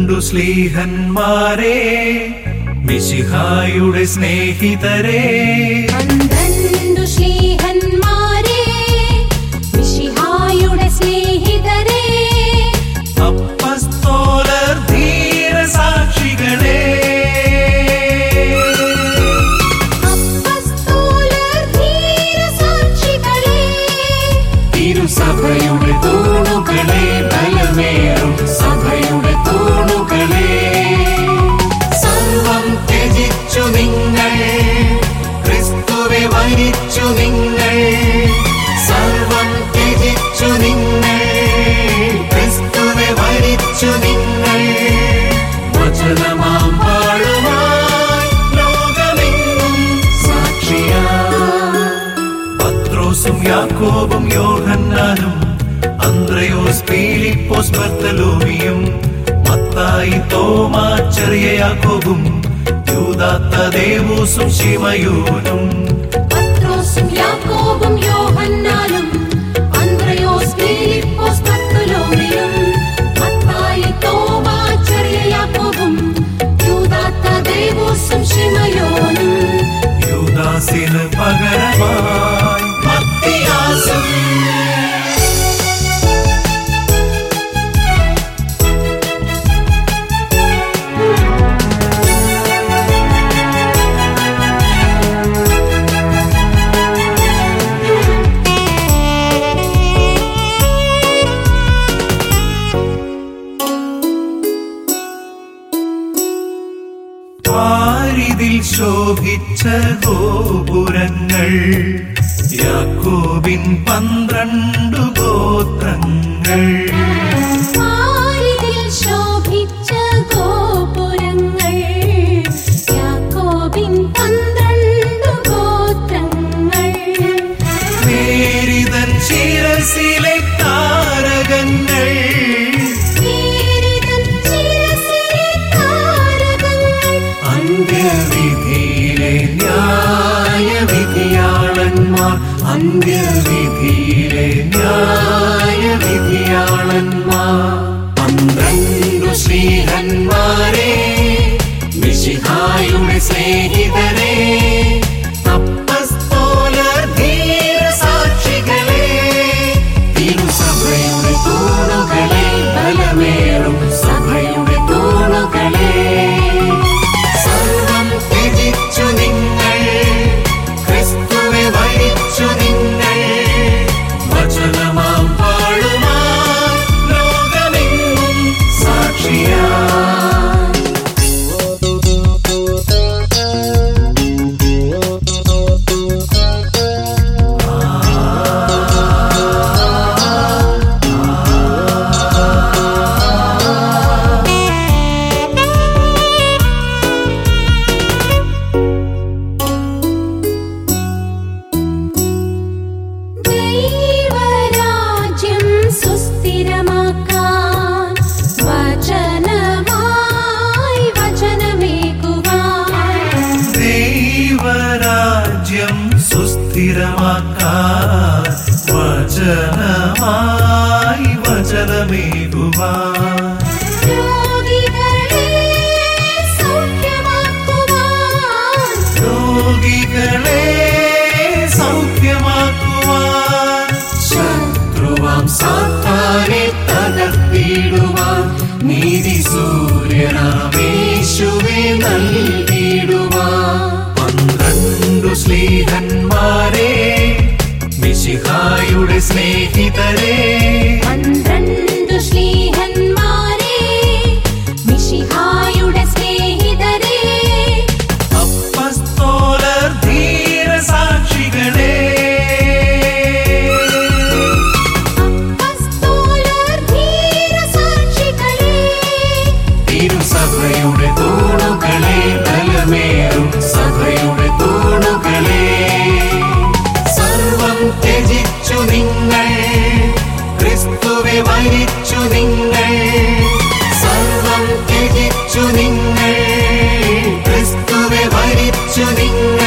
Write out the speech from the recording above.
പന്ത്രണ്ടു സ്ലീഹന്മാരെ മിശിഹായുടെ സ്നേഹിതരെ പന്ത്രണ്ടു ശ്ലീഹന്മാരെ മിശിഹായുടെ സ്നേഹിതരെ അപ്പസ്തോലർ ധീരസാക്ഷികളെ അപ്പസ്തോലർ ധീരസാക്ഷികളെ തിരുസഭയുടെ തൂണുകളെ ബലമേറും സഭയുടെ തൂണുകളെ സർവം ത്യജിച്ചു നിങ്ങൾ ക്രിസ്തുവെ വരിച്ചു നിങ്ങൾ സർവം ത്യജിച്ചു നിങ്ങൾ ക്രിസ്തുവെ വരിച്ചു നിങ്ങൾ വചനമാം പാടുമായി ലോകമെങ്ങും സാക്ഷിയാ പത്രോസും യാക്കോബും യോഹന്നാനും അന്ത്രയോസ് പീലിപ്പോസ് ബർത്തലോമിയും മത്തായി തോമാ ചെറിയ യാക്കോബും യൂദാത്ത ദേവൂസും ശിമയോനും പത്രോസും യാക്കോബും യോഹന്നാനും അന്ത്രയോസ് ഫിലിപ്പോസ് ബർത്തലോമിയും മത്തായി തോമാ ചെറിയ യാക്കോബും യൂദാത്ത ദേവൂസും ശിമയോനും യൂദാസിന് പകരമായി മത്തിയാസും പാരിതിൽ ശോഭിച്ച ഗോപുരങ്ങൾ യാക്കോബിൻ പന്ത്രണ്ടു ഗോത്രങ്ങൾ പാരിതിൽ ശോഭിച്ച ഗോപുരങ്ങൾ യാക്കോബിൻ പന്ത്രണ്ടു ഗോത്രങ്ങൾ പേരിതൻ ശിരസിലെ താരകങ്ങൾ പേരിതൻ ശിരസിലെ താരകങ്ങൾ അന്ത്യവിധിയിലെ ന്യായവിധിയാളന്മാർ അന്ത്യവിധിയിലെ ന്യായവിധിയാളന്മാർ പന്ത്രണ്ടു ശ്രീഹന്മാരെ മിശിഹായുടെ സ്നേഹിതരെ അപ്പസ്തോലർ ധീരസാക്ഷികളെ തിരുസഭയുടെ തൂണുകളെ ബലമേറും സഭയുടെ തൂണുകളെ സർവം ത്യജിച്ചു നിങ്ങൾ ക്രിസ്തുവെ വരിച്ചു നിങ്ങൾ വചനമാം പാടുമായി ലോകമെങ്ങും സാക്ഷിയാ ദൈവരാജ്യം സുസ്ഥിരമാക്കാൻ വചനമായി വചനമേകുവാൻ ദൈവരാജ്യം സുസ്ഥിരമാക്കാൻ വചനമായി വചനമേകുവാൻ രോഗികളെ സൗഖ്യമാക്കുവാൻ രോഗികളെ സൗഖ്യമാക്കുവാൻ ശത്രുവാം സാത്താനെ തകർത്തിടുവാൻ നീതി സൂര്യനാമേശുവെ നൽകിടുവാൻ പന്ത്രണ്ടു സ്ലീഹന്മാരെ മിശിഹായുടെ സ്നേഹിതരെ പന്ത്രണ്ടു ശ്ലീഹന്മാരെ മിശിഹായുടെ സ്നേഹിതരെ അപ്പസ്തോലർ ധീരസാക്ഷികളെ അപ്പസ്തോലർ ധീരസാക്ഷികളെ തിരുസഭയുടെ തൂണുകളെ ബലമേറും സഭയുടെ തൂണുകളെ സർവം ത്യജിച്ചു നിങ്ങൾ ക്രിസ്തുവെ വരിച്ചു നിങ്ങൾ സർവം ത്യജിച്ചു നിങ്ങൾ ക്രിസ്തുവെ വരിച്ചു നിങ്ങൾ